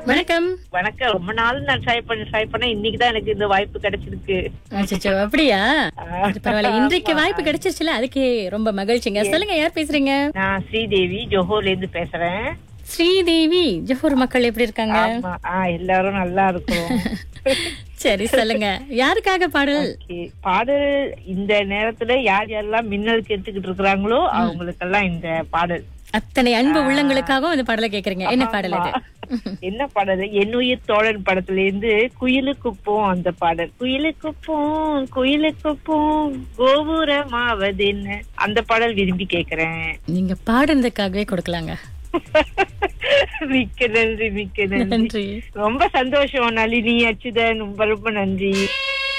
வணக்கம் வணக்கம் ரொம்ப நாள் நான் ட்ரை பண்ண ட்ரை பண்ண இன்னைக்கு தான் எனக்கு இந்த வாய்ப்பு கிடைச்சிருக்கு அச்சச்சோ அப்படியா சரி, பரவாயில்ல இன்றைக்கு வாய்ப்பு கிடைச்சிருச்சுல அதுக்கே ரொம்ப மகிழ்ச்சிங்க சொல்லுங்க யார் பேசுறீங்க நான் ஸ்ரீதேவி ஜோஹோர்ல இருந்து பேசுறேன் ஸ்ரீதேவி ஜோஹர் மக்கள் எப்படி இருக்காங்க ஆமா ஆ, எல்லாரும் நல்லா இருக்கும் சரி சொல்லுங்க யாருக்காக பாடல் Okay. பாடல் இந்த நேரத்துல யார் யாரெல்லாம் மின்னல் கேட்டுக்கிட்டு இருக்கிறாங்களோ அவங்களுக்கெல்லாம் இந்த பாடல் அத்தனை அன்பு உள்ளங்களுக்காகவும் இந்த பாடலை கேக்குறீங்க என்ன பாடல் இது என்ன பாடல் என்னுயிர் தோழன் படத்துல இருந்து குயிலுக்குப்போம் அந்த பாடல் குயிலுக்குப்போம் குயிலுக்குப்போம் கோபுரமாவது என்ன அந்த பாடல் விரும்பி கேக்குறேன் நீங்க பாடுனதுக்காகவே கொடுக்கலாங்க மிக்க நன்றி மிக்க நன்றி நன்றி ரொம்ப சந்தோஷம் நளினி அச்சுதன் ரொம்ப ரொம்ப நன்றி